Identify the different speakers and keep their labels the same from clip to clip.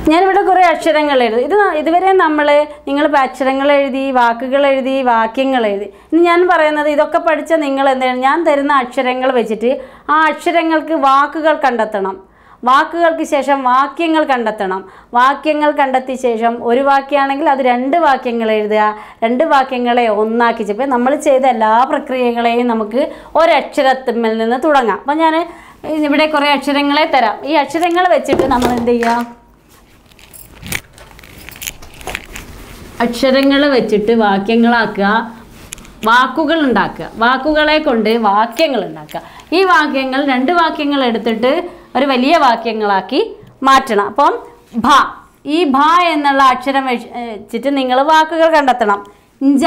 Speaker 1: ഞാനിവിടെ കുറേ അക്ഷരങ്ങൾ എഴുതി ഇത് ന- ഇതുവരെ നമ്മൾ നിങ്ങൾ അക്ഷരങ്ങൾ എഴുതി വാക്കുകൾ എഴുതി വാക്യങ്ങൾ എഴുതി ഇനി ഞാൻ പറയുന്നത് ഇതൊക്കെ പഠിച്ച നിങ്ങൾ എന്താണ് ഞാൻ തരുന്ന അക്ഷരങ്ങൾ വെച്ചിട്ട് ആ അക്ഷരങ്ങൾക്ക് വാക്കുകൾ കണ്ടെത്തണം വാക്കുകൾക്ക് ശേഷം വാക്യങ്ങൾ കണ്ടെത്തണം വാക്യങ്ങൾ കണ്ടെത്തിയ ശേഷം ഒരു വാക്യമാണെങ്കിൽ അത് രണ്ട് വാക്യങ്ങൾ എഴുതുക രണ്ട് വാക്യങ്ങളെ ഒന്നാക്കി ഇപ്പം നമ്മൾ ചെയ്ത എല്ലാ പ്രക്രിയകളെയും നമുക്ക് ഒരക്ഷരത്തിന്മേൽ നിന്ന് തുടങ്ങാം അപ്പം ഞാൻ ഇവിടെ കുറേ അക്ഷരങ്ങളെ തരാം ഈ അക്ഷരങ്ങൾ വെച്ചിട്ട് നമ്മൾ എന്ത് ചെയ്യുക അക്ഷരങ്ങൾ വെച്ചിട്ട് വാക്യങ്ങളാക്കുക വാക്കുകൾ ഉണ്ടാക്കുക വാക്കുകളെ കൊണ്ട് വാക്യങ്ങൾ ഉണ്ടാക്കുക ഈ വാക്യങ്ങൾ രണ്ട് വാക്യങ്ങൾ എടുത്തിട്ട് ഒരു വലിയ വാക്യങ്ങളാക്കി മാറ്റണം അപ്പം ഭ ഈ ഭ എന്നുള്ള അക്ഷരം വെച്ച്- വെച്ചിട്ട് നിങ്ങൾ വാക്കുകൾ കണ്ടെത്തണം ഇഞ്ച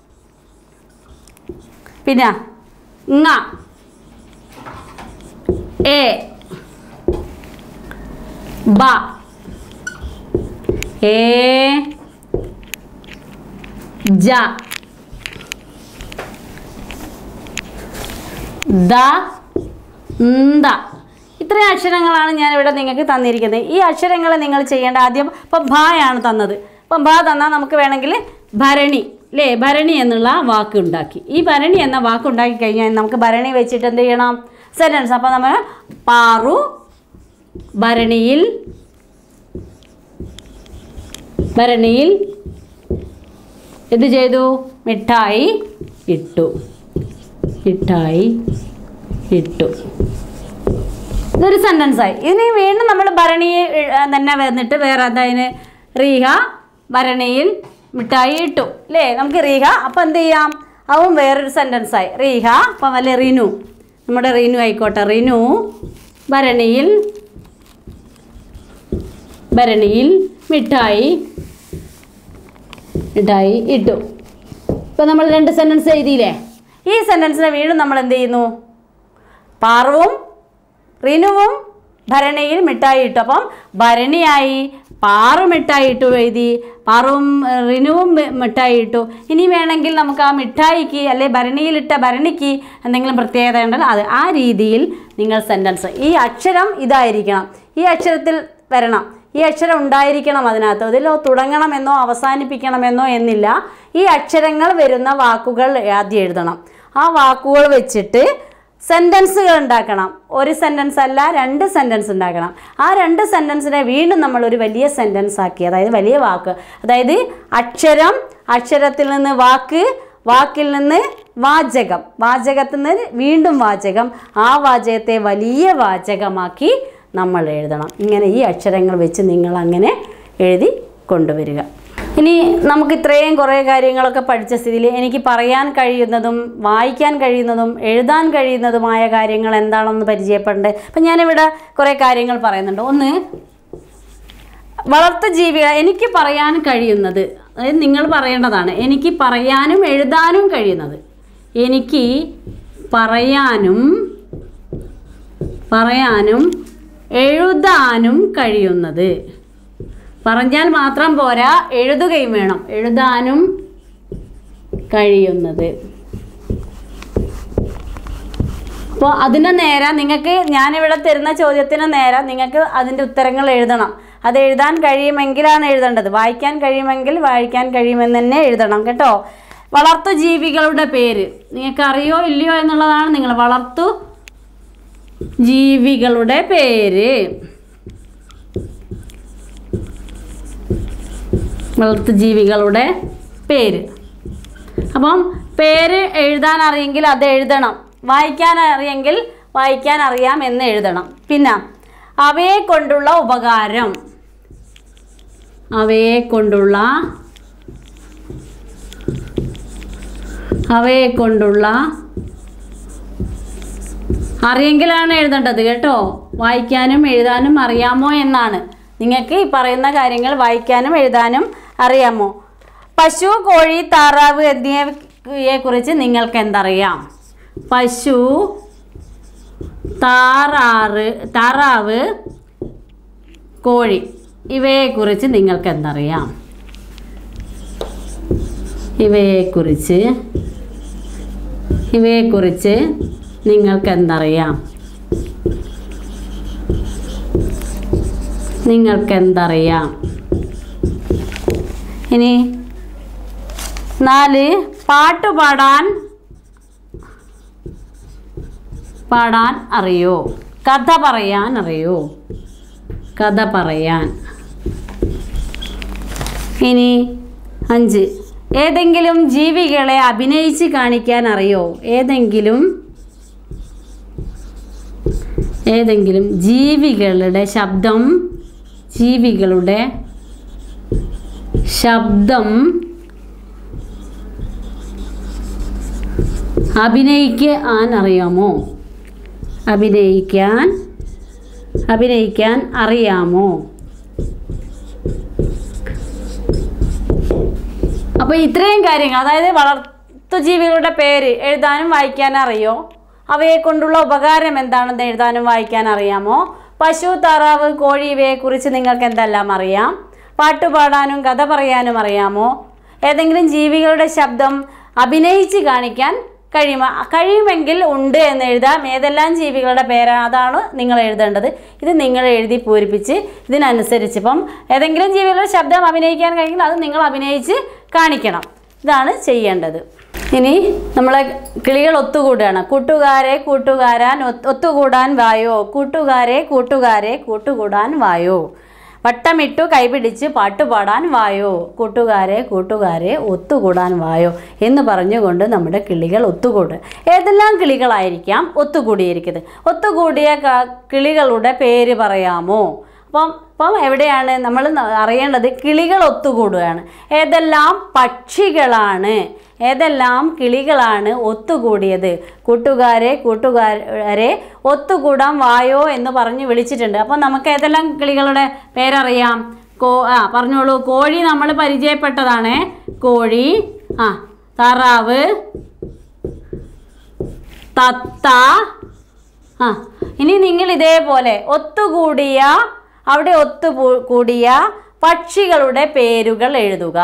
Speaker 1: പിന്നെ ങ എ ബ ഏ ജ ദ ന്ത ഇത്രയും അക്ഷരങ്ങളാണ് ഞാനിവിടെ നിങ്ങൾക്ക് തന്നിരിക്കുന്നത് ഈ അക്ഷരങ്ങൾ നിങ്ങൾ ചെയ്യേണ്ട ആദ്യം ഇപ്പം ഭായാണ് തന്നത് ഇപ്പം ഭ തന്നാൽ നമുക്ക് വേണമെങ്കിൽ ഭരണി അല്ലേ ഭരണി എന്നുള്ള വാക്ക് ഉണ്ടാക്കി ഈ ഭരണി എന്ന വാക്ക് ഉണ്ടാക്കി കഴിഞ്ഞാൽ നമുക്ക് ഭരണി വെച്ചിട്ട് എന്ത് ചെയ്യണം സെൻറ്റൻസ് അപ്പോൾ നമ്മൾ പാറു ഭരണിയിൽ ഭരണിയിൽ എന്ത് ചെയ്തു മിഠായി ഇട്ടു മിഠായി ഇട്ടു ഇതൊരു സെൻറ്റൻസ് ആയി ഇതിന് വീണ്ടും നമ്മൾ ഭരണിയെ ഇ- തന്നെ വന്നിട്ട് വേറെ അതിന് റീഹ ഭരണിയിൽ മിഠായി ഇട്ടു അല്ലേ നമുക്ക് റീഹ അപ്പം എന്ത് ചെയ്യാം അതും വേറൊരു സെൻറ്റൻസ് ആയി റീഹ അപ്പം വല്ല റിനു നമ്മുടെ റിനു ആയിക്കോട്ടെ റിനു ഭരണിയിൽ ഭരണിയിൽ മിഠായി മിഠായി ഇട്ടു ഇപ്പം നമ്മൾ രണ്ട് സെൻറ്റൻസ് എഴുതിയില്ലേ ഈ സെൻറ്റൻസിനെ വീണ്ടും നമ്മൾ എന്ത് ചെയ്യുന്നു പാർവും റിനുവും ഭരണിയിൽ മിഠായി ഇട്ടു അപ്പം ഭരണിയായി പാറു മിഠായി ഇട്ടു എഴുതി പാറുവും ഏഹ്, റിനുവും മി- മിഠായി ഇട്ടു ഇനി വേണമെങ്കിൽ നമുക്ക് ആ മിഠായിക്ക് അല്ലെ ഭരണിയിലിട്ട ഭരണിക്ക് എന്തെങ്കിലും പ്രത്യേകത ഉണ്ടെങ്കിൽ അത് ആ രീതിയിൽ നിങ്ങൾ സെൻറ്റൻസ് ഈ അക്ഷരം ഇതായിരിക്കണം ഈ അക്ഷരത്തിൽ വരണം ഈ അക്ഷരം ഉണ്ടായിരിക്കണം അതിനകത്ത് അതിലോ തുടങ്ങണമെന്നോ അവസാനിപ്പിക്കണമെന്നോ എന്നില്ല ഈ അക്ഷരങ്ങൾ വരുന്ന വാക്കുകൾ ആദ്യം എഴുതണം ആ വാക്കുകൾ വെച്ചിട്ട് സെൻറ്റൻസുകൾ ഉണ്ടാക്കണം ഒരു സെൻറ്റൻസ് അല്ല രണ്ട് സെൻറ്റൻസ് ഉണ്ടാക്കണം ആ രണ്ട് സെൻറ്റൻസിനെ വീണ്ടും നമ്മൾ ഒരു വലിയ സെൻറ്റൻസ് ആക്കി അതായത് വലിയ വാക്ക് അതായത് അക്ഷരം അക്ഷരത്തിൽ നിന്ന് വാക്ക് വാക്കിൽ നിന്ന് വാചകം വാചകത്തിൽ നിന്ന് വീണ്ടും വാചകം ആ വാചകത്തെ വലിയ വാചകമാക്കി നമ്മൾ എഴുതണം ഇങ്ങനെ ഈ അക്ഷരങ്ങൾ വെച്ച് നിങ്ങൾ അങ്ങനെ എഴുതി കൊണ്ടുവരിക ഇനി നമുക്ക് ഇത്രയും കുറേ കാര്യങ്ങളൊക്കെ പഠിച്ച സ്ഥിതിയിൽ എനിക്ക് പറയാൻ കഴിയുന്നതും വായിക്കാൻ കഴിയുന്നതും എഴുതാൻ കഴിയുന്നതുമായ കാര്യങ്ങൾ എന്താണെന്ന് പരിചയപ്പെടേണ്ടത് അപ്പം ഞാനിവിടെ കുറേ കാര്യങ്ങൾ പറയുന്നുണ്ട് ഒന്ന് വളർത്തു ജീവികൾ എനിക്ക് പറയാൻ കഴിയുന്നത് അതായത് നിങ്ങൾ പറയേണ്ടതാണ് എനിക്ക് പറയാനും എഴുതാനും കഴിയുന്നത് എനിക്ക് പറയാനും പറയാനും എഴുതാനും കഴിയുന്നത് പറഞ്ഞാൽ മാത്രം പോരാ എഴുതുകയും വേണം എഴുതാനും കഴിയുന്നത് അപ്പോൾ അതിന് നേരം നിങ്ങൾക്ക് ഞാനിവിടെ തരുന്ന ചോദ്യത്തിന് നേരം നിങ്ങൾക്ക് അതിൻ്റെ ഉത്തരങ്ങൾ എഴുതണം അത് എഴുതാൻ കഴിയുമെങ്കിലാണ് എഴുതേണ്ടത് വായിക്കാൻ കഴിയുമെങ്കിൽ വായിക്കാൻ കഴിയുമെന്ന് തന്നെ എഴുതണം കേട്ടോ വളർത്തു ജീവികളുടെ പേര് നിങ്ങൾക്ക് അറിയോ ഇല്ലയോ എന്നുള്ളതാണ് നിങ്ങൾ വളർത്തു ജീവികളുടെ പേര് വളർത്തു ജീവികളുടെ പേര് അപ്പം പേര് എഴുതാൻ അറിയെങ്കിൽ അത് എഴുതണം വായിക്കാൻ അറിയെങ്കിൽ വായിക്കാൻ അറിയാം എന്ന് എഴുതണം പിന്നെ അവയെ കൊണ്ടുള്ള ഉപകാരം അവയെ കൊണ്ടുള്ള അവയെ കൊണ്ടുള്ള അറിയെങ്കിലാണ് എഴുതേണ്ടത് കേട്ടോ വായിക്കാനും എഴുതാനും അറിയാമോ എന്നാണ് നിങ്ങൾക്ക് ഈ പറയുന്ന കാര്യങ്ങൾ വായിക്കാനും എഴുതാനും അറിയാമോ പശു കോഴി താറാവ് എന്നിവയെ കുറിച്ച് നിങ്ങൾക്ക് എന്തറിയാം പശു താറാറ് താറാവ് കോഴി ഇവയെക്കുറിച്ച് നിങ്ങൾക്ക് എന്തറിയാം ഇവയെക്കുറിച്ച് ഇവയെക്കുറിച്ച് നിങ്ങൾക്ക് എന്തറിയാം നിങ്ങൾക്ക് എന്തറിയാം ഇനി നാല് പാട്ട് പാടാൻ പാടാൻ അറിയോ കഥ പറയാൻ അറിയോ കഥ പറയാൻ ഇനി അഞ്ച് ഏതെങ്കിലും ജീവികളെ അഭിനയിച്ച് കാണിക്കാൻ അറിയോ ഏതെങ്കിലും ഏതെങ്കിലും ജീവികളുടെ ശബ്ദം ജീവികളുടെ ശബ്ദം അഭിനയിക്കാൻ അറിയാമോ അഭിനയിക്കാൻ അഭിനയിക്കാൻ അറിയാമോ അപ്പോൾ ഇത്രയും കാര്യങ്ങൾ അതായത് വളർത്തുജീവികളുടെ പേര് എഴുതാനും വായിക്കാനും അറിയോ അവയെ കൊണ്ടുള്ള ഉപകാരം എന്താണെന്ന് എഴുതാനും വായിക്കാൻ അറിയാമോ പശു താറാവ് കോഴി ഇവയെക്കുറിച്ച് നിങ്ങൾക്ക് എന്തെല്ലാം അറിയാം പാട്ടുപാടാനും കഥ പറയാനും അറിയാമോ ഏതെങ്കിലും ജീവികളുടെ ശബ്ദം അഭിനയിച്ച് കാണിക്കാൻ കഴിയുമോ കഴിയുമെങ്കിൽ ഉണ്ട് എന്ന് എഴുതാം ഏതെല്ലാം ജീവികളുടെ പേരാണ് അതാണ് നിങ്ങൾ എഴുതേണ്ടത് ഇത് നിങ്ങൾ എഴുതി പൂരിപ്പിച്ച് ഇതിനനുസരിച്ച് ഇപ്പം ഏതെങ്കിലും ജീവികളുടെ ശബ്ദം അഭിനയിക്കാൻ കഴിയുമെങ്കിൽ അത് നിങ്ങൾ അഭിനയിച്ച് കാണിക്കണം ഇതാണ് ചെയ്യേണ്ടത് ഇനി നമ്മളെ കിളികൾ ഒത്തുകൂടുകയാണ് കൂട്ടുകാരെ കൂട്ടുകാരാൻ ഒത്ത് ഒത്തുകൂടാൻ വായോ കൂട്ടുകാരെ കൂട്ടുകാരെ കൂട്ടുകൂടാൻ വായോ വട്ടമിട്ടു കൈപിടിച്ച് പാട്ടുപാടാൻ വായോ കൂട്ടുകാരെ കൂട്ടുകാരെ ഒത്തുകൂടാൻ വായോ എന്ന് പറഞ്ഞുകൊണ്ട് നമ്മുടെ കിളികൾ ഒത്തുകൂടും ഏതെല്ലാം കിളികളായിരിക്കാം ഒത്തുകൂടിയിരിക്കുന്നത് ഒത്തുകൂടിയ ക- കിളികളുടെ പേര് പറയാമോ അപ്പം അപ്പം എവിടെയാണ് നമ്മൾ അറിയേണ്ടത് കിളികൾ ഒത്തുകൂടുകയാണ് ഏതെല്ലാം പക്ഷികളാണ് ഏതെല്ലാം കിളികളാണ് ഒത്തുകൂടിയത് കൂട്ടുകാരെ കൂട്ടുകാരെ ഒത്തുകൂടാൻ വായോ എന്ന് പറഞ്ഞ് വിളിച്ചിട്ടുണ്ട് അപ്പം നമുക്ക് ഏതെല്ലാം കിളികളുടെ പേരറിയാം കോ ആ പറഞ്ഞോളൂ കോഴി നമ്മൾ പരിചയപ്പെട്ടതാണ് കോഴി ആ താറാവ് തത്ത ആ ഇനി നിങ്ങൾ ഇതേപോലെ ഒത്തുകൂടിയ അവിടെ ഒത്തു കൂടിയ പക്ഷികളുടെ പേരുകൾ എഴുതുക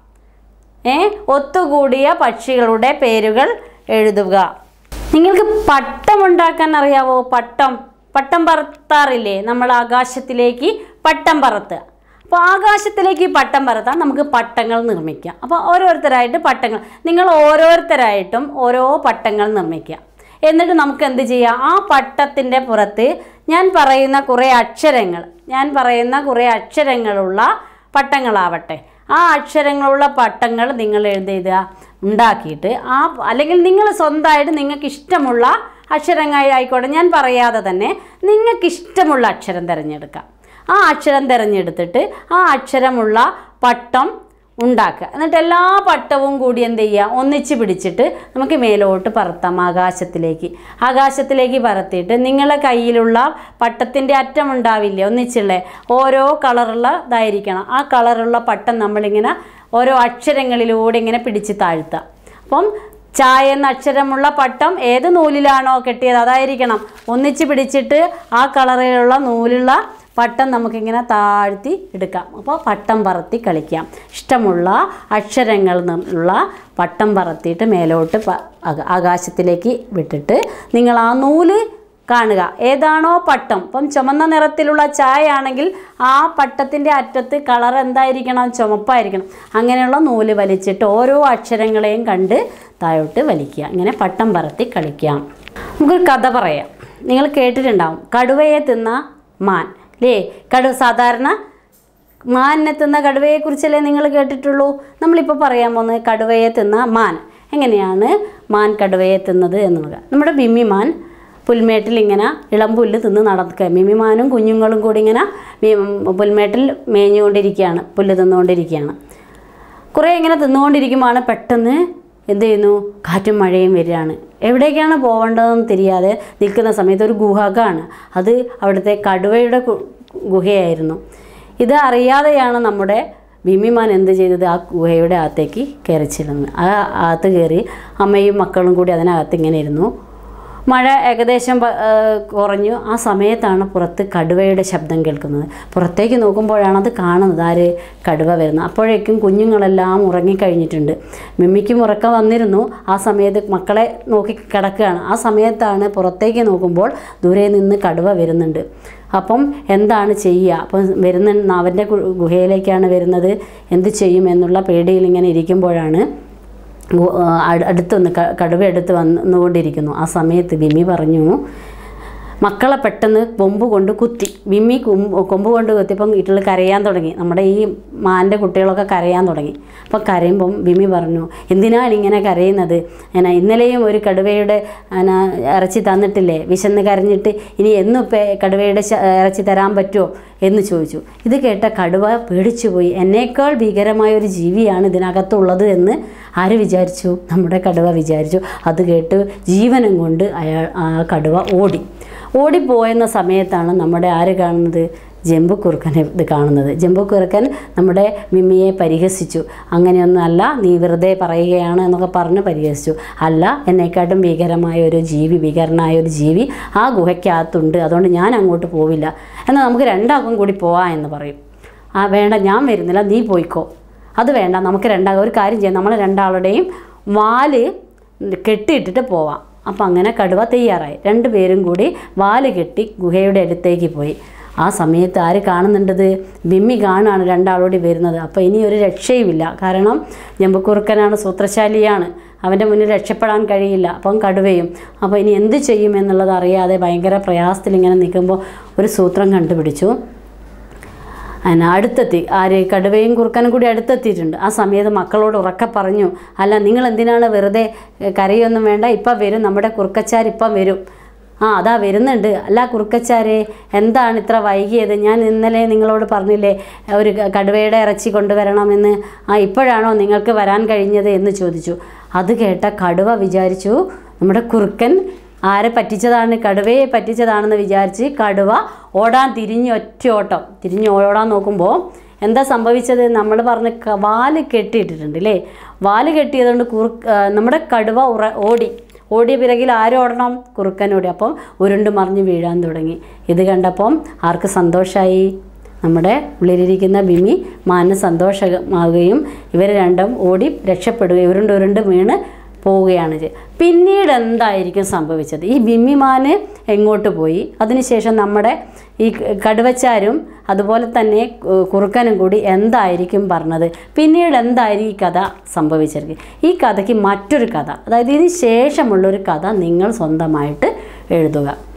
Speaker 1: ഏ ഒത്തുകൂടിയ പക്ഷികളുടെ പേരുകൾ എഴുതുക നിങ്ങൾക്ക് പട്ടം ഉണ്ടാക്കാൻ അറിയാവോ പട്ടം പട്ടം പറത്താറില്ലേ നമ്മൾ ആകാശത്തിലേക്ക് പട്ടം പറത്തുക അപ്പോൾ ആകാശത്തിലേക്ക് പട്ടം പറത്താൻ നമുക്ക് പട്ടങ്ങൾ നിർമ്മിക്കാം അപ്പോൾ ഓരോരുത്തരായിട്ട് പട്ടങ്ങൾ നിങ്ങൾ ഓരോരുത്തരായിട്ടും ഓരോ പട്ടങ്ങൾ നിർമ്മിക്കുക എന്നിട്ട് നമുക്ക് എന്ത് ചെയ്യാം ആ പട്ടത്തിൻ്റെ പുറത്ത് ഞാൻ പറയുന്ന കുറേ അക്ഷരങ്ങൾ ഞാൻ പറയുന്ന കുറേ അക്ഷരങ്ങളുള്ള പട്ടങ്ങളാവട്ടെ ആ അക്ഷരങ്ങളുള്ള പട്ടങ്ങൾ നിങ്ങൾ എഴുതിയത് ഉണ്ടാക്കിയിട്ട് ആ അല്ലെങ്കിൽ നിങ്ങൾ സ്വന്തമായിട്ട് നിങ്ങൾക്ക് ഇഷ്ടമുള്ള അക്ഷരങ്ങൾ ആയിക്കോട്ടെ ഞാൻ പറയാതെ തന്നെ നിങ്ങൾക്ക് ഇഷ്ടമുള്ള അക്ഷരം തിരഞ്ഞെടുക്കാം ആ അക്ഷരം തിരഞ്ഞെടുത്തിട്ട് ആ അക്ഷരമുള്ള പട്ടം ഉണ്ടാക്കുക എന്നിട്ട് എല്ലാ പട്ടവും കൂടി എന്ത് ചെയ്യുക ഒന്നിച്ച് പിടിച്ചിട്ട് നമുക്ക് മേലോട്ട് പറത്താം ആകാശത്തിലേക്ക് ആകാശത്തിലേക്ക് പറത്തിയിട്ട് നിങ്ങളെ കയ്യിലുള്ള പട്ടത്തിൻ്റെ അറ്റം ഉണ്ടാവില്ലേ ഒന്നിച്ചുള്ള ഓരോ കളറുള്ള ഇതായിരിക്കണം ആ കളറുള്ള പട്ടം നമ്മളിങ്ങനെ ഓരോ അക്ഷരങ്ങളിലൂടെ ഇങ്ങനെ പിടിച്ച് താഴ്ത്തുക അപ്പം ചായ എന്ന അക്ഷരമുള്ള പട്ടം ഏത് നൂലിലാണോ കെട്ടിയത് അതായിരിക്കണം ഒന്നിച്ച് പിടിച്ചിട്ട് ആ കളറിലുള്ള നൂലുള്ള പട്ടം നമുക്കിങ്ങനെ താഴ്ത്തി എടുക്കാം അപ്പോൾ പട്ടം പറത്തി കളിക്കാം ഇഷ്ടമുള്ള അക്ഷരങ്ങൾ ഉള്ള പട്ടം പറത്തിയിട്ട് മേലോട്ട് പ- ആക- ആകാശത്തിലേക്ക് വിട്ടിട്ട് നിങ്ങൾ ആ നൂല് കാണുക ഏതാണോ പട്ടം ഇപ്പം ചുമന്ന നിറത്തിലുള്ള ചായ ആണെങ്കിൽ ആ പട്ടത്തിൻ്റെ അറ്റത്ത് കളർ എന്തായിരിക്കണം ചുമപ്പായിരിക്കണം അങ്ങനെയുള്ള നൂല് വലിച്ചിട്ട് ഓരോ അക്ഷരങ്ങളെയും കണ്ട് താഴോട്ട് വലിക്കുക ഇങ്ങനെ പട്ടം പറത്തി കളിക്കാം നമുക്കൊരു കഥ പറയാം നിങ്ങൾ കേട്ടിട്ടുണ്ടാവും കടുവയെ തിന്ന മാൻ അല്ലേ കടു സാധാരണ മാനിനെ തിന്ന കടുവയെക്കുറിച്ചല്ലേ നിങ്ങൾ കേട്ടിട്ടുള്ളൂ നമ്മളിപ്പോൾ പറയാൻ പോകുന്നത് കടുവയെ തിന്ന മാൻ എങ്ങനെയാണ് മാൻ കടുവയെ തിന്നത് എന്നുള്ളത് നമ്മുടെ ബിമ്മിമാൻ പുൽമേട്ടിൽ ഇങ്ങനെ ഇളം പുല്ല് തിന്ന് നടക്കുക മിമിമാനും കുഞ്ഞുങ്ങളും കൂടി ഇങ്ങനെ മി- പുൽമേട്ടിൽ മേഞ്ഞുകൊണ്ടിരിക്കുകയാണ് പുല്ല് തിന്നുകൊണ്ടിരിക്കുകയാണ് കുറേ ഇങ്ങനെ തിന്നുകൊണ്ടിരിക്കുമ്പോഴാണ് പെട്ടെന്ന് എന്ത് ചെയ്യുന്നു കാറ്റും മഴയും വരികയാണ് എവിടേക്കാണ് പോകേണ്ടതെന്ന് തിരിയാതെ നിൽക്കുന്ന സമയത്ത് ഒരു ഗുഹകാണ് അത് അവിടുത്തെ കടുവയുടെ ഗു- ഗുഹയായിരുന്നു ഇത് അറിയാതെയാണ് നമ്മുടെ ഭീമിമാൻ എന്ത് ചെയ്തത് ആ ഗുഹയുടെ അകത്തേക്ക് കയറി ചെല്ലുന്നത് ആ അകത്ത് കയറി അമ്മയും മക്കളും കൂടി അതിനകത്ത് ഇങ്ങനെ ഇരുന്നു മഴ ഏകദേശം പ- ആ, കുറഞ്ഞു ആ സമയത്താണ് പുറത്ത് കടുവയുടെ ശബ്ദം കേൾക്കുന്നത് പുറത്തേക്ക് നോക്കുമ്പോഴാണ് അത് കാണുന്നത് ആര് കടുവ വരുന്നത് അപ്പോഴേക്കും കുഞ്ഞുങ്ങളെല്ലാം ഉറങ്ങിക്കഴിഞ്ഞിട്ടുണ്ട് മിമ്മിക്കും ഉറക്കം വന്നിരുന്നു ആ സമയത്ത് മക്കളെ നോക്കി കിടക്കുകയാണ് ആ സമയത്താണ് പുറത്തേക്ക് നോക്കുമ്പോൾ ദൂരെ നിന്ന് കടുവ വരുന്നുണ്ട് അപ്പം എന്താണ് ചെയ്യുക അപ്പം വരുന്ന അവൻ്റെ ഗു- ഗുഹയിലേക്കാണ് വരുന്നത് എന്ത് ചെയ്യും എന്നുള്ള പേടിയിൽ ഇങ്ങനെ ഇരിക്കുമ്പോഴാണ് ഗു- ആ, അട്- അടുത്തൊന്ന് ക- കടുവ അടുത്ത് വന്നുകൊണ്ടിരിക്കുന്നു ആ സമയത്ത് ബിമി പറഞ്ഞു മക്കളെ പെട്ടെന്ന് കൊമ്പ് കൊണ്ട് കുത്തി ബിമ്മി കൊമ്പ് കൊമ്പ് കൊണ്ട് കുത്തിയപ്പം വീട്ടിൽ കരയാൻ തുടങ്ങി നമ്മുടെ ഈ മാൻ്റെ കുട്ടികളൊക്കെ കരയാൻ തുടങ്ങി അപ്പോൾ കരയുമ്പം ബിമി പറഞ്ഞു എന്തിനാണ് ഇങ്ങനെ കരയുന്നത് എന്നാ ഇന്നലെയും ഒരു കടുവയുടെ എന്നാ ഇറച്ചി തന്നിട്ടില്ലേ വിശന്ന് കരഞ്ഞിട്ട് ഇനി എന്നും ഇപ്പം കടുവയുടെ ശ- ഇറച്ചി തരാൻ പറ്റുമോ എന്ന് ചോദിച്ചു ഇത് കേട്ട കടുവ പേടിച്ചു പോയി എന്നേക്കാൾ ഭീകരമായ ഒരു ജീവിയാണ് ഇതിനകത്തുള്ളത് എന്ന് ആര് വിചാരിച്ചു നമ്മുടെ കടുവ വിചാരിച്ചു അത് കേട്ട് ജീവനം കൊണ്ട് അയാൾ ആ കടുവ ഓടി ഓടിപ്പോയെന്ന സമയത്താണ് നമ്മുടെ ആര് കാണുന്നത് ജമ്പുക്കുറുക്കനെ ഇത് കാണുന്നത് ജമ്പുക്കുറുക്കൻ നമ്മുടെ മിമ്മിയെ പരിഹസിച്ചു അങ്ങനെയൊന്നുമല്ല നീ വെറുതെ പറയുകയാണ് എന്നൊക്കെ പറഞ്ഞ് പരിഹസിച്ചു അല്ല എന്നെക്കാട്ടും ഭീകരമായ ഒരു ജീവി ഭീകരനായ ഒരു ജീവി ആ ഗുഹയ്ക്കകത്തുണ്ട് അതുകൊണ്ട് ഞാൻ അങ്ങോട്ട് പോവില്ല എന്നാൽ നമുക്ക് രണ്ടാൾക്കും കൂടി പോവാം എന്ന് പറയും ആ വേണ്ട ഞാൻ വരുന്നില്ല നീ പോയിക്കോ അത് വേണ്ട നമുക്ക് രണ്ടാളും ഒരു കാര്യം ചെയ്യാം നമ്മൾ രണ്ടാളുടെയും വാല് കെട്ടിയിട്ടിട്ട് പോവാം അപ്പം അങ്ങനെ കടുവ തയ്യാറായി രണ്ടുപേരും കൂടി വാല് കെട്ടി ഗുഹയുടെ അടുത്തേക്ക് പോയി ആ സമയത്ത് ആര് കാണുന്നുണ്ടത് ബിമ്മി കാണാണ് രണ്ടാളോടി വരുന്നത് അപ്പോൾ ഇനി ഒരു രക്ഷയുമില്ല കാരണം ജമ്പക്കുറുക്കനാണ് സൂത്രശാലിയാണ് അവൻ്റെ മുന്നിൽ രക്ഷപ്പെടാൻ കഴിയില്ല അപ്പം കടുവയും അപ്പോൾ ഇനി എന്ത് ചെയ്യും എന്നുള്ളത് അറിയാതെ ഭയങ്കര പ്രയാസത്തിൽ ഇങ്ങനെ നിൽക്കുമ്പോൾ ഒരു സൂത്രം കണ്ടുപിടിച്ചു അതിന് അടുത്തെത്തി ആര് കടുവയും കുറുക്കനും കൂടി അടുത്തെത്തിയിട്ടുണ്ട് ആ സമയത്ത് മക്കളോട് ഉറക്കെ പറഞ്ഞു അല്ല നിങ്ങൾ എന്തിനാണ് വെറുതെ ഏഹ്, കരയൊന്നും വേണ്ട ഇപ്പം വരും നമ്മുടെ കുറുക്കച്ചാർ ഇപ്പം വരും ആ അതാ വരുന്നുണ്ട് അല്ല കുറുക്കച്ചാരെ എന്താണ് ഇത്ര വൈകിയത് ഞാൻ ഇന്നലെ നിങ്ങളോട് പറഞ്ഞില്ലേ ഒരു ക- കടുവയുടെ ഇറച്ചി കൊണ്ടുവരണമെന്ന് ആ ഇപ്പോഴാണോ നിങ്ങൾക്ക് വരാൻ കഴിഞ്ഞത് എന്ന് ചോദിച്ചു അത് കേട്ട കടുവ വിചാരിച്ചു നമ്മുടെ കുറുക്കൻ ആരെ പറ്റിച്ചതാണ് കടുവയെ പറ്റിച്ചതാണെന്ന് വിചാരിച്ച് കടുവ ഓടാൻ തിരിഞ്ഞ് ഒറ്റ ഓട്ടം തിരിഞ്ഞ് ഓടാൻ നോക്കുമ്പോൾ എന്താ സംഭവിച്ചത് നമ്മൾ പറഞ്ഞ ക- വാല് കെട്ടിയിട്ടിട്ടുണ്ട് അല്ലേ വാല് കെട്ടിയതുകൊണ്ട് കുറു ആ, നമ്മുടെ കടുവ ഉറ ഓടി ഓടിയ പിറകിൽ ആരോടണം കുറുക്കൻ ഓടി അപ്പം ഉരുണ്ട് മറിഞ്ഞ് വീഴാൻ തുടങ്ങി ഇത് കണ്ടപ്പം ആർക്ക് സന്തോഷമായി നമ്മുടെ ഉള്ളിലിരിക്കുന്ന ബിമി മാന് സന്തോഷമാവുകയും ഇവർ രണ്ടും ഓടി രക്ഷപ്പെടുകയും ഉരുണ്ട് ഉരുണ്ട് വീണ് പോവുകയാണ് ചെയ്തത് പിന്നീട് എന്തായിരിക്കും സംഭവിച്ചത് ഈ ബിമ്മിമാന് എങ്ങോട്ട് പോയി അതിനുശേഷം നമ്മുടെ ഈ കടുവച്ചാരും അതുപോലെ തന്നെ കു- കുറുക്കനും കൂടി എന്തായിരിക്കും പറഞ്ഞത് പിന്നീട് എന്തായിരിക്കും ഈ കഥ സംഭവിച്ചിരിക്കും ഈ കഥയ്ക്ക് മറ്റൊരു കഥ അതായത് ഇതിന് ശേഷമുള്ളൊരു കഥ നിങ്ങൾ സ്വന്തമായിട്ട് എഴുതുക